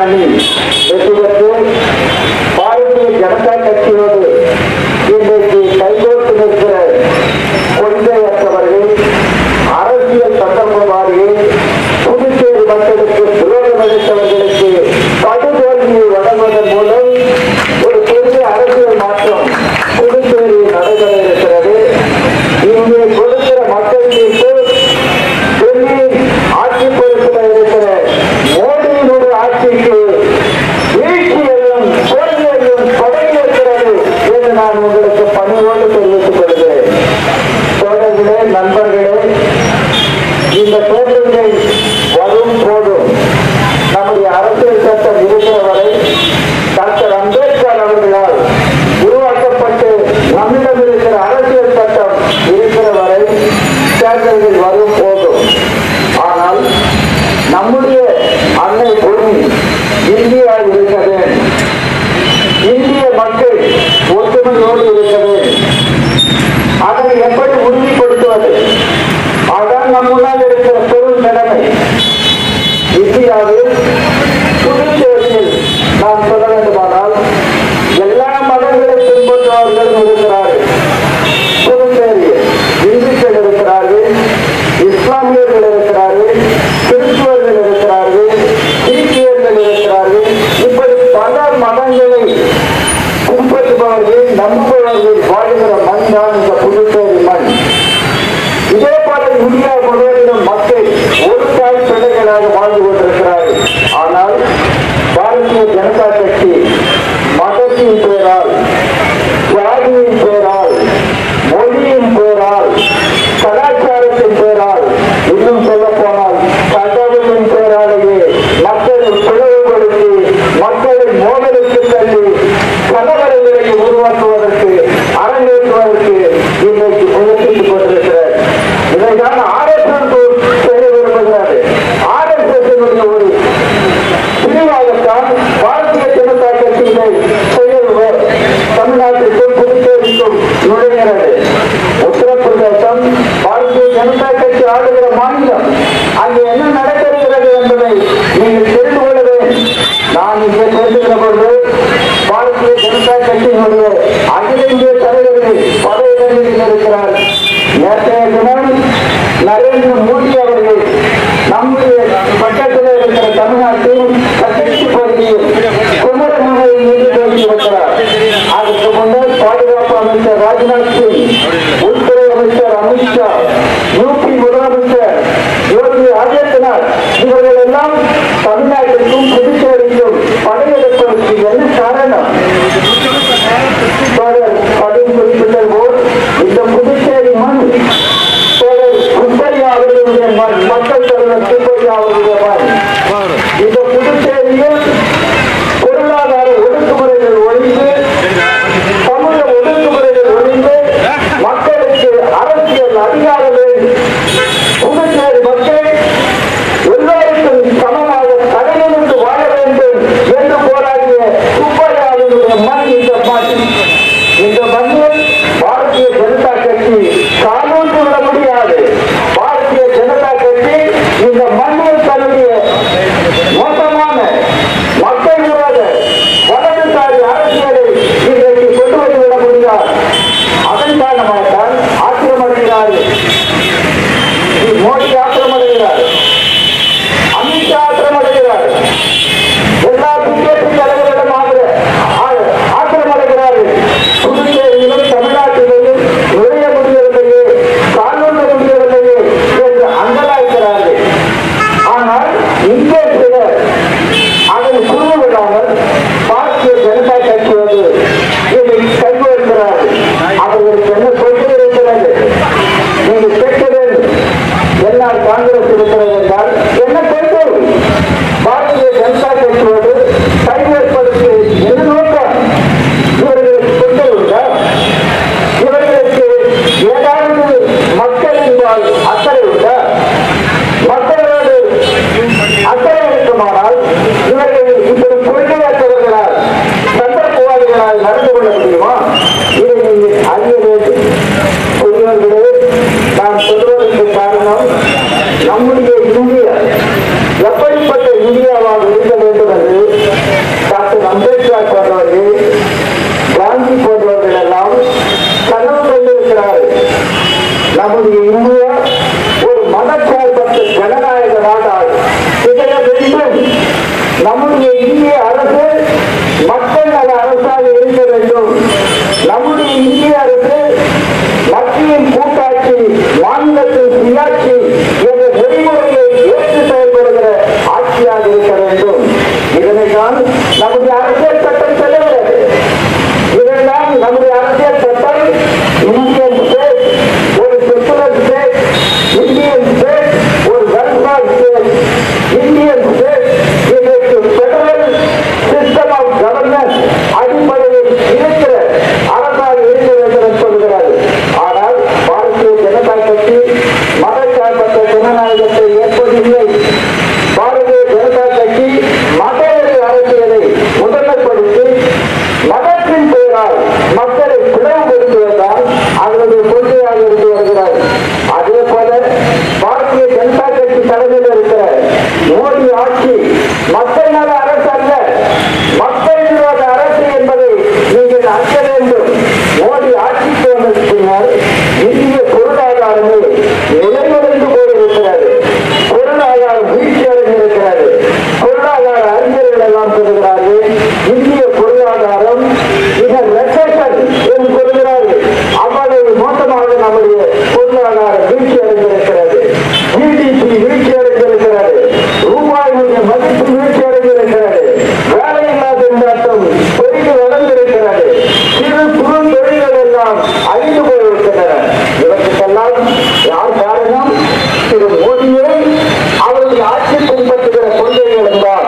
அணி வெற்றி பெற்று பாரதிய ஜனதா கட்சியோடு இன்றைக்கு கைகோர்த்து நிற்கிற கொள்கையற்றவர்கள் அரசியல் சந்தர்ப்பவாதிகள் புதுச்சேரி மக்களுக்கு துரோகம் அளித்தவர்களுக்கு படுதோல்வியை வழங்குவதன் மூலம் ஒரு பெரிய அரசியல் மாற்றம் புதுச்சேரியில் நடைபெற இருக்கிறது இங்கே கொடுக்கிற மக்கள் தீர்ப்பு டெல்லி ஆட்சி பொறுப்பில் இருக்கிற மோடியினுடைய ஆட்சிக்கு வீழ்ச்சியையும் தோல்வியையும் தொடங்கியிருக்கிறது என்று நான் உங்களுக்கு பணிவோடு தெரிவித்துக் கொள்கிறேன் தோழர்களே நண்பர்களே இந்த தேர்தல்கள் வரும் போதும் நம்முடைய அரசியல் சட்டம் இருக்கிற வரை டாக்டர் அம்பேத்கர் அவர்களால் உருவாக்கப்பட்டு நம்மிடம் இருக்கிற அரசியல் சட்டம் இருக்கிற வரை தேர்தல்கள் வரும் போதும் ஆனால் நம்முடைய அன்னை பூமி இந்தியா இருக்க வேண்டும் இந்திய மக்கள் ஒற்றுமையோடு இருக்க வேண்டும் அதனை எப்படி உறுதிப்படுத்துவது அதான் நம் முன்னால் இருக்கிற பெரும் நிலைமை இந்தியாவில் புதுச்சேரியில் நாம் சொல்ல வேண்டுமானால் எல்லா மதங்களை பின்பற்றுபவர்களும் இருக்கிறார்கள் புதுச்சேரியில் இந்துக்கள் இருக்கிறார்கள் இஸ்லாமியர்கள் இருக்கிறார்கள் கிறிஸ்துவர்கள் இருக்கிறார்கள் சீக்கியர்கள் இருக்கிறார்கள் இப்படி பல மதங்களை பின்பற்றுபவர்கள் நம்புபவர்கள் வாழ்கிற மண் தான் இந்த புதுச்சேரி மண் இதே போல இந்தியா முழுவதிலும் மக்கள் ஒரு தாய் பிள்ளைகளாக வாழ்ந்து கொண்டிருக்கிறார்கள் ஆனால் பாரதிய ஜனதா கட்சி மதத்தின் பேரால் ஜாதியின் பேரால் மொழியின் பேரால் கலாச்சாரத்தின் பேரால் இன்னும் சொல்ல போனால் கடவுளின் பேராலேயே மக்களை பிளவுபடுத்தி மக்களை மோதலுக்கு தள்ளி கலவரங்களை உருவாக்குவதற்கு அரங்கேற்றுவதற்கு இன்றைக்கு முயற்சித்துக் கொண்டிருக்கிறார் இதைதான் ஆர்எஸ்எஸ் செய்ய விரும்புகிறார் ஆர்எஸ்எஸ் ஒரு பிரிவாகத்தான் பாரதிய ஜனதா கட்சி இதை செய்ய தமிழ்நாட்டிற்கும் புதுச்சேரிக்கும் நுழைகிறது உத்தரப்பிரதேசம் பாரதிய ஜனதா கட்சி ஆளுகிற மாநிலம் அங்கு என்ன நடக்கிறது என்பதை நீங்கள் தெரிந்து கொள்ள வேண்டும் நான் இங்கே தெரிந்துகிற பொழுது பாரதிய ஜனதா கட்சியினுடைய அகில இந்திய தலைவர்கள் பல இடங்களில் இருக்கிறார் நேற்றைய தினம் நரேந்திர மோடி அவர்கள் நம்முடைய பக்கத்தில் இருக்கிற தமிழ்நாட்டில் கட்டளி பகுதியில் குமரமலையில் இருந்து பேசியிருக்கிறார் அதுக்கு முன்னர் பாதுகாப்பு அமைச்சர் ராஜ்நாத் சிங் உள்துறை அமைச்சர் அமித்ஷா யூபி முதலமைச்சர் யோகி ஆதித்யநாத் இவர்கள் எல்லாம் தமிழ்நாட்டிற்கும் புதுச்சேரிக்கும் படையெடுப்பதற்கு என்ன காரணம் தோழர் பதில் குறிப்பிட்டது போல் இந்த புதுச்சேரி மண் தோழர் சுப்பையா அவர்களுடைய மண் மக்கள் தலைவர் சுப்பையா அவர்களுடைய மண் இந்த புதுச்சேரியில் பொருளாதார ஒடுக்குமுறைகள் ஒழிந்து சமூக ஒடுக்குமுறைகள் ஒழிந்து மக்களுக்கு அரசியல் நம்முடைய இந்திய அரசு மக்கள் நல அரசாக இருக்க வேண்டும் நம்முடைய இந்திய அரசு மத்தியின் கூட்டாட்சி மாநிலத்தின் சுயாட்சி என்ற நெறிமுறையை ஏற்று செயல்படுகிற ஆட்சியாக இருக்க வேண்டும் இதனைதான் நம்முடைய அரசியல் சட்டம் சொல்லுகிறது இதெல்லாம் நம்முடைய அரசியல் சட்டம் இந்தியன் ஸ்டேட் ஒரு செக்குலர் ஸ்டேட் இந்தியன் ஸ்டேட் ஒரு வெல்ஃபேர் ஸ்டேட் இந்தியன் ஸ்டேட் இதற்கு பெடரல் சிஸ்டம் ஆஃப் கவர்னன்ஸ் அடிப்படையில் இருக்கிற அரசாக இருக்க வேண்டும் என்று சொல்கிறார் ஆனால் பாரதிய ஜனதா கட்சி மதச்சார்பற்ற ஜனநாயகத்தை ஏற்பதில்லை பாரதிய ஜனதா கட்சி மதவெறி அரசியலை முதன்மைப்படுத்தி மதத்தின் பெயரால் மக்களை பிளவுபடுத்துவதுதான் அவருடைய கொள்கையாக இருந்து வருகிறார் அதே போல பாரதிய ஜனதா கட்சி தலைமையில் இருக்கிற மோடி ஆட்சி மக்கள் நல அரசு அல்ல மக்கள் விரோத அரசு என்பதை நீங்கள் அஞ்ச வேண்டும் மோடி ஆட்சிக்கு வந்த பின்னர் இந்திய பொருளாதாரமே நிலைகுலைந்து போயிருக்கிறது பொருளாதாரம் வீழ்ச்சி அடைந்திருக்கிறது பொருளாதார அறிஞர்கள் எல்லாம் சொல்கிறார்கள் இந்திய பொருளாதாரம் மிக ரெசன் என்று சொல்கிறார்கள் அவ்வளவு மோசமாக நம்முடைய பொருளாதாரம் வீழ்ச்சி அடைந்திருக்கிறது ஜிடிபி வீழ்ச்சி அடைந்திருக்கிறது ரூபாயினுடைய மதிப்பு வீழ்ச்சி அடைந்திருக்கிறது வேலையில்லாத திண்டாட்டம் பெருகி வளர்ந்திருக்கிறது சிறு குறு தொழில்கள் எல்லாம் அழிந்து போயிருக்கின்றன இவற்றுக்கெல்லாம் யார் காரணம் திரு மோடியே அவருடைய ஆட்சி பின்பற்றுகிற கொள்கைகளும் தான்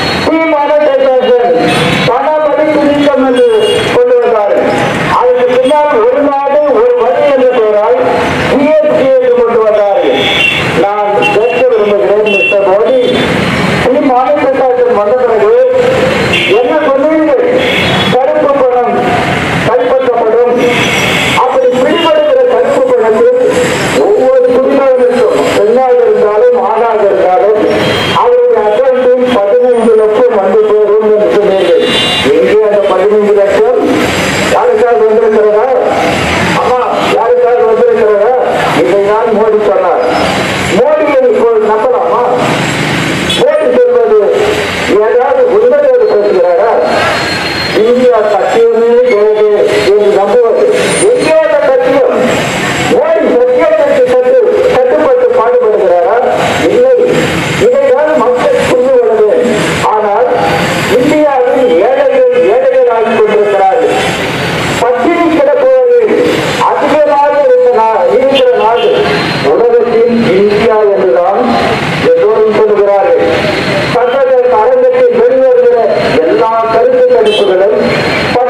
பணமளிப்பு நீக்கம் என்று கொண்டு வந்தார்கள் அதற்கு பின்னால் ஒரு நாடு ஒரு வழி என்ற பெயரால் ஜிஎஸ்டி என்று கொண்டு வந்தார்கள் நான் கேட்க விரும்புகிறேன் மிஸ்டர் மோடி டி மாநிலத்தின் வந்த பிறகு என்ன சொன்னீர்கள் கருப்பு பணம் கைப்பற்றப்படும் அப்படி பிடிபடுகிற கருப்பு பணத்தில் ஒவ்வொரு குடிமகனுக்கும் பெண்ணாக இருந்தாலும் ஆணாக இருந்தாலும் அவருடைய அக்கௌண்டில் பதினைந்து லட்சம் வந்து போகும் என்று சொன்னீர்கள் எங்கே அந்த பதினைந்து லட்சம் யாருக்காக வந்திருக்கிறதா அம்மா யாருக்காக வந்திருக்கிறதா இதைதான் மோடி சொன்னார் மோடியை இப்போது நம்பலாமா மோடி சொல்வது ஏதாவது உண்மையோடு பேசுகிறாரா இந்தியா சத்தியமே தேவை என்று நம்புவது எங்கே அந்த சத்தியம் மோடி சத்தியத்திற்கு சற்று கட்டுப்பட்டு பாடுபடுகிறாரா இல்லை இதைதான் மக்கள் புரிந்து கொள்ள வேண்டும் ஆனால் இந்தியாவில் ஏழைகள் ஏழைகள் ஆகிக் கொண்டிருக்கிறார்கள் பட்டினி கிடப்பவர்கள் அதிகமாக இருந்த நா- இருக்கிற நாடு உலகத்தில் இந்தியா என்றுதான் எல்லோரும் சொல்லுகிறார்கள் சர்வதேச அரங்கத்தில் வெளிவருகிற எல்லா கருத்து கணிப்புகளும்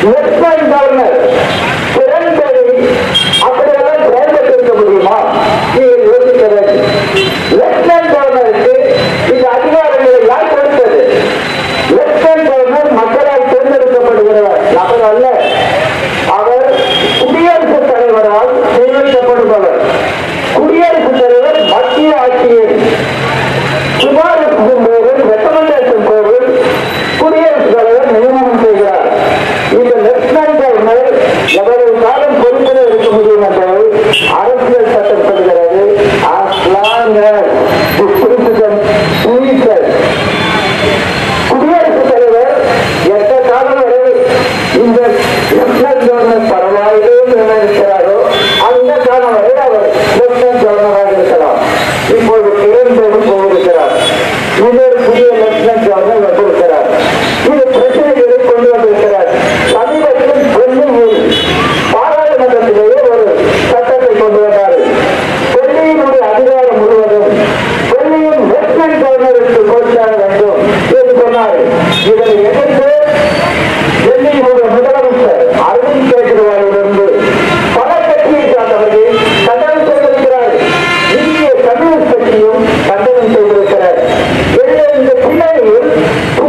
லெப்டினன்ட் கவர்னர் கிரண்பேடி அப்படியெல்லாம் செயல்பட்டிருக்க முடியுமா நீங்கள் யோசிக்க வேண்டும் லெப்டினன்ட் கவர்னருக்கு இந்த அதிகாரங்களை யார் கொடுத்தது லெப்டினன்ட் கவர்னர் மக்களால் தேர்ந்தெடுக்கப்படுகிற நபர் அல்ல அவர் குடியரசுத் தலைவரால் நியமிக்கப்படுபவர் குடியரசுத் தலைவர் மத்திய ஆட்சியில் சிபாரிசுக்கும் போது ரெக்கமெண்டேஷன் போது குடியரசுத் தலைவர் நியமனம் செய்கிறார் இந்த லெப்டினன்ட் கவர்னர் எவ்வளவு காலம் பொறுப்பில் இருக்க முடியும் என்பதை அரசியல் சட்டம் சொல்கிறது as long as the president pleases. குடியரசுத் தலைவர் எந்த காலம் வரை இந்த லெப்டினன்ட் கவர்னர் பரவாயில்லை என்று நினைக்கிறாரோ அந்த காலம் வரை அவர் லெப்டினன்ட் கவர்னராக இருக்கலாம் இப்போது கிரண் பேடி போயிருக்கிறார் இன்னொரு புதிய லெப்டினன்ட் கவர்னர் வந்திருக்கிறார் இது பிரச்சனைகளை கொண்டு வந்திருக்கிறார் சமீபத்தில் டெல்லியில் பாராளுமன்றத்திலேயே ஒரு சட்டத்தை கொண்டு வந்தார் டெல்லியினுடைய அதிகாரம் முழுவதும் டெல்லியின் லெப்டினன்ட் கவர்னருக்கு கொடுத்தாக வேண்டும் என்று சொன்னார் இதனை எதிர்த்து டெல்லியினுடைய முதலமைச்சர் அரவிந்த் கெஜ்ரிவாலிலிருந்து பல கட்சியை சார்ந்தவர்கள் கண்டனம் செய்திருக்கிறார் இந்திய கம்யூனிஸ்ட் கட்சியும் கண்டனம் செய்திருக்கிறார் எனவே இந்த பின்னணியில்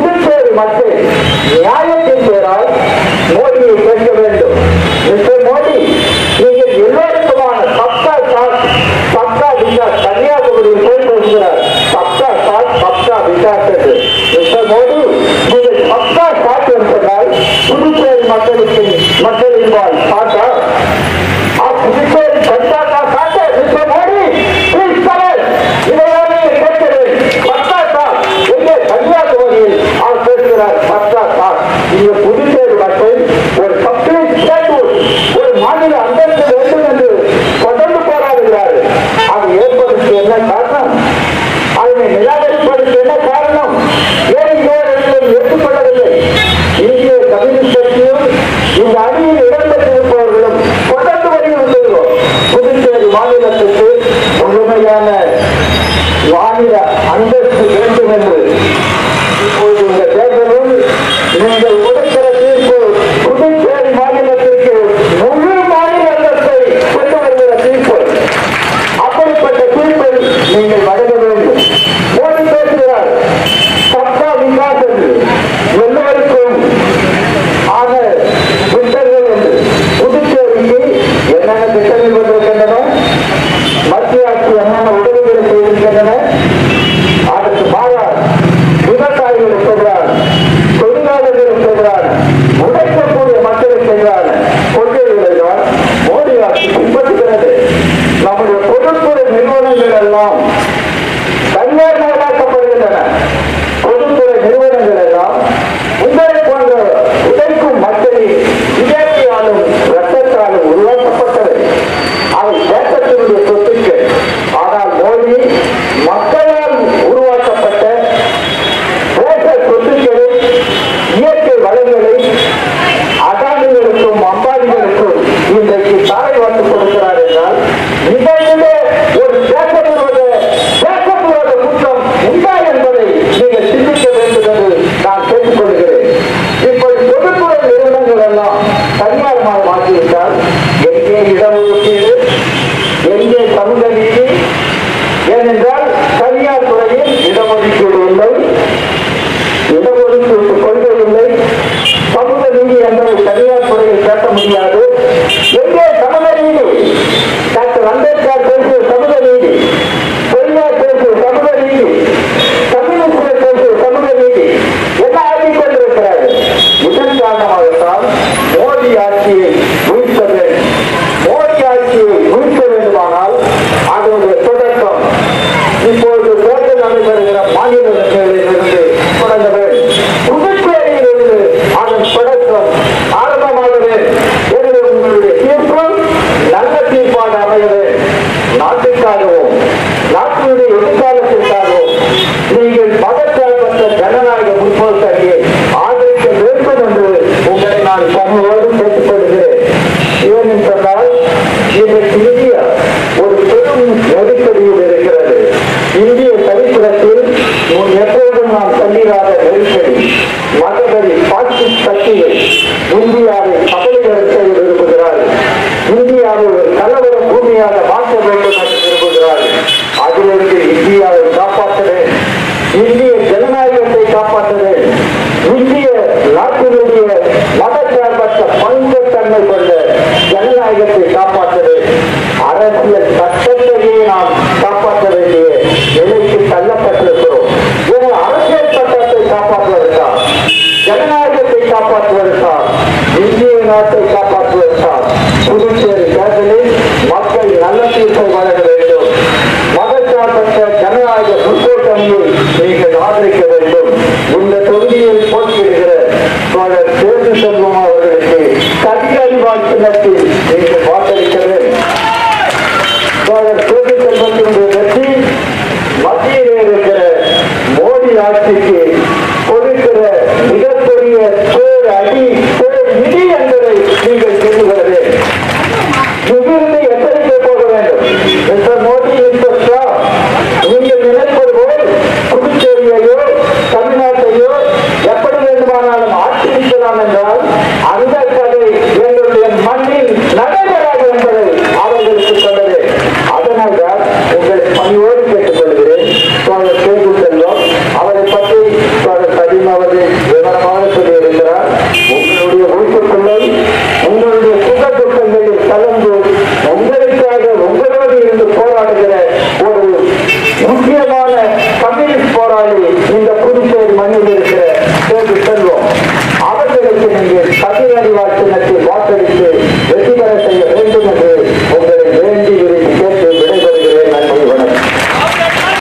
இந்த தொகுதியில் போட்டியிடுகிற தோழர் தேர்வு செல்வம் அவர்களுக்கு கதிரறிவாள் சின்னத்தில் நீங்கள் வாக்களிக்க வேண்டும் தோழர் தேர்வு செல்வத்தினுடைய வெற்றி மத்தியிலே இருக்கிற மோடி ஆட்சிக்கு கொடுக்கிற மிகப்பெரிய பேர் அடி பேர் நிதி என்பதை நீங்கள் தெரிந்து கொள்ள வேண்டும் இங்கிருந்து எச்சரிக்கை போக வேண்டும் மிஸ்டர் மோடி மிஸ்டர் ஷா நீங்கள் நினைப்பது போல் புதுச்சேரியையோ தமிழ்நாட்டையோ எப்படி வேண்டுமானாலும் ஆட்சிக்கலாம் என்றால் அந்த கதை எங்களுடைய மண்ணில் நடைபெறாது என்பதை அவர்களுக்கு சொல்லவே அதனால்தான் உங்களை பணியோடு கேட்டுக்கொள்கிறேன் தோழர் கேட்டு செல்வம் அவரை பற்றி தோழர் சலீம் அவர்கள் விவரமாக சொல்லியிருக்கிறார் உங்களுடைய ஊக்கத்துள்ளை உங்களுடைய சுக துக்கங்களில் கலந்து உங்களுக்காக உங்களோடு இருந்து போராடுகிற ஒரு முக்கியமான கம்யூனிஸ்ட் போராளி இந்த புதுச்சேரி மண்ணில் இருக்கிற தேர்வு செல்வம் அவர்களுக்கு நீங்கள் கதிரறிவாள் சின்னத்தில் வாக்களித்து வெற்றி பெற செய்ய வேண்டும் என்று உங்களை வேண்டி விரும்பி கேட்டு விடைபெறுகிறேன் நன்றி வணக்கம்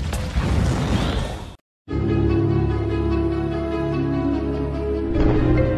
Thank